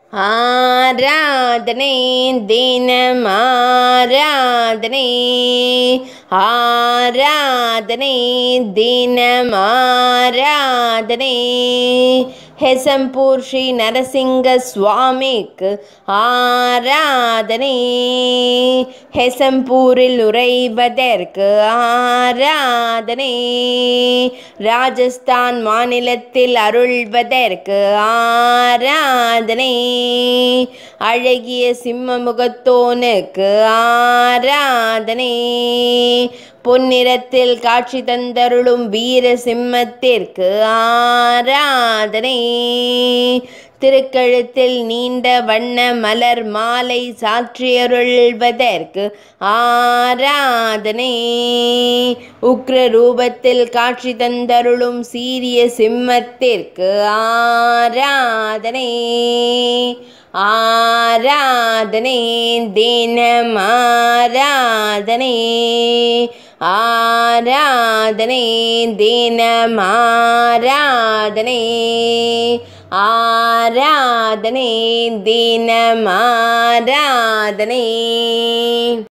ஆராதனை தினம் ஆராதனை ஆராதனை தினம் ஆராதனை ஹெசம்பூர் ஸ்ரீ நரசிங்க சுவாமிக்கு ஆராதனை ஹெசம்பூரில் உறைவதற்கு ஆராதனை ராஜஸ்தான் மாநிலத்தில் அருள்வதற்கு ஆராதனை அழகிய சிம்மமுகத்தோனுக்கு ஆராதனை பொன்னிறத்தில் காட்சி தந்தருளும் வீர சிம்மத்திற்கு ஆராதனை திருக்கழுத்தில் நீண்ட வண்ண மலர் மாலை சாற்றியருள்வதற்கு ஆராதனை உக்ர ரூபத்தில் காட்சி தந்தருளும் சீரிய சிம்மத்திற்கு ஆராதனை ஆராதனை தினம் ஆராதனை ஆராதனை தினம் ஆராதனை ஆராதனை தினம் ஆராதனை